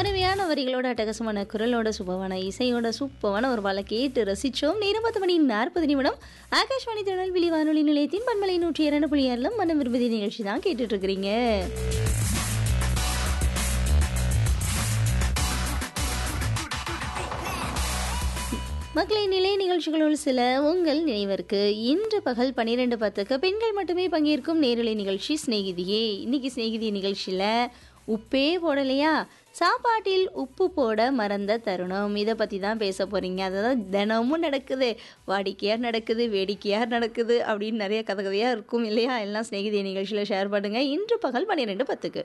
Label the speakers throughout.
Speaker 1: அருமையான வரிகளோட அட்டகாசமான குரலோட சுபமான இசையோட சூப்பமான ஒரு பாலை கேட்டு ரசிச்சோம் நேரம் பத்து மணி நாற்பது நிமிடம் ஆகாஷ்வாணி திருநெல்வேலி வானொலி நிலையத்தின் பண்பலை நூற்றி இரண்டு புள்ளி ஆறிலும் மனம் விரும்புதி நிகழ்ச்சி தான் கேட்டுட்டு இருக்கிறீங்க மக்களை நிலை நிகழ்ச்சிகளுள் சில உங்கள் நினைவிற்கு இன்று பகல் பன்னிரெண்டு பத்துக்கு பெண்கள் மட்டுமே பங்கேற்கும் நேரலை நிகழ்ச்சி சிநேகிதியே இன்னைக்கு சிநேகிதி நிகழ்ச்சியில் உப்பே போடலையா சாப்பாட்டில் உப்பு போட மறந்த தருணம் இதை பற்றி தான் பேச போகிறீங்க அதுதான் தினமும் நடக்குது வாடிக்கையாக நடக்குது வேடிக்கையாக நடக்குது அப்படின்னு நிறைய கதை கதையாக இருக்கும் இல்லையா எல்லாம் சிநேகிதி நிகழ்ச்சியில் ஷேர் பண்ணுங்கள் இன்று பகல் பன்னிரெண்டு பத்துக்கு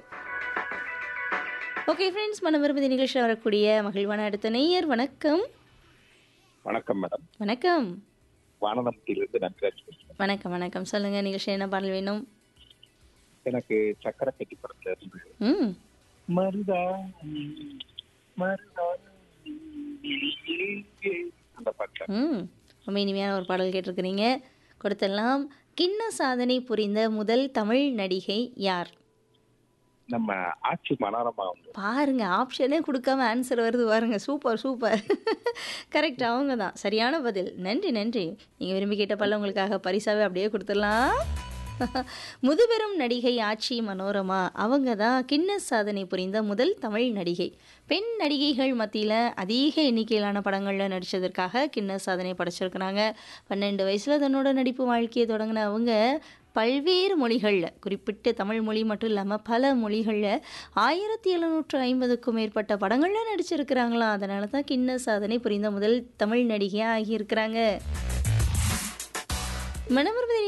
Speaker 1: ஓகே ஃப்ரெண்ட்ஸ் மனம் விரும்புதி நிகழ்ச்சியில் வரக்கூடிய மகிழ்வான அடுத்த நேயர் வணக்கம்
Speaker 2: வணக்கம் மேடம்
Speaker 1: வணக்கம்
Speaker 2: வானநம்பட்டியிலிருந்து நன்றாஜ் பேசுறேன்
Speaker 1: வணக்கம் வணக்கம் சொல்லுங்க நிகழ்ச்சி என்ன பாடல் வேணும்
Speaker 2: எனக்கு சக்கரை கட்டி படத்துல இருந்து
Speaker 1: ம்
Speaker 2: மருதாணி மருதாணி எங்கே? அந்த பாட்டு
Speaker 1: ம் ரொம்ப இனிமையான ஒரு பாடல் கேட்டிருக்கிறீங்க கொடுத்தெல்லாம் கிண்ண சாதனை புரிந்த முதல் தமிழ் நடிகை யார்
Speaker 2: நம்ம ஆட்சி மனோரமா வந்து
Speaker 1: பாருங்க ஆப்ஷனே கொடுக்காம ஆன்சர் வருது பாருங்க சூப்பர் சூப்பர் கரெக்ட் அவங்க தான் சரியான பதில் நன்றி நன்றி நீங்கள் விரும்பி கேட்ட பல்ல உங்களுக்காக பரிசாவே அப்படியே கொடுத்துடலாம் முதுபெரும் நடிகை ஆட்சி மனோரமா அவங்க தான் கின்னஸ் சாதனை புரிந்த முதல் தமிழ் நடிகை பெண் நடிகைகள் மத்தியில் அதிக எண்ணிக்கையிலான படங்களில் நடித்ததற்காக கின்னஸ் சாதனை படைச்சிருக்கிறாங்க பன்னெண்டு வயசில் தன்னோட நடிப்பு வாழ்க்கையை தொடங்கின அவங்க பல்வேறு மொழிகளில் குறிப்பிட்டு தமிழ் மொழி மட்டும் இல்லாமல் பல மொழிகளில் ஆயிரத்தி எழுநூற்று ஐம்பதுக்கும் மேற்பட்ட படங்களில் நடிச்சிருக்கிறாங்களாம் அதனால தான் கின்ன சாதனை புரிந்த முதல் தமிழ் நடிகையாக ஆகியிருக்கிறாங்க மனமருமதி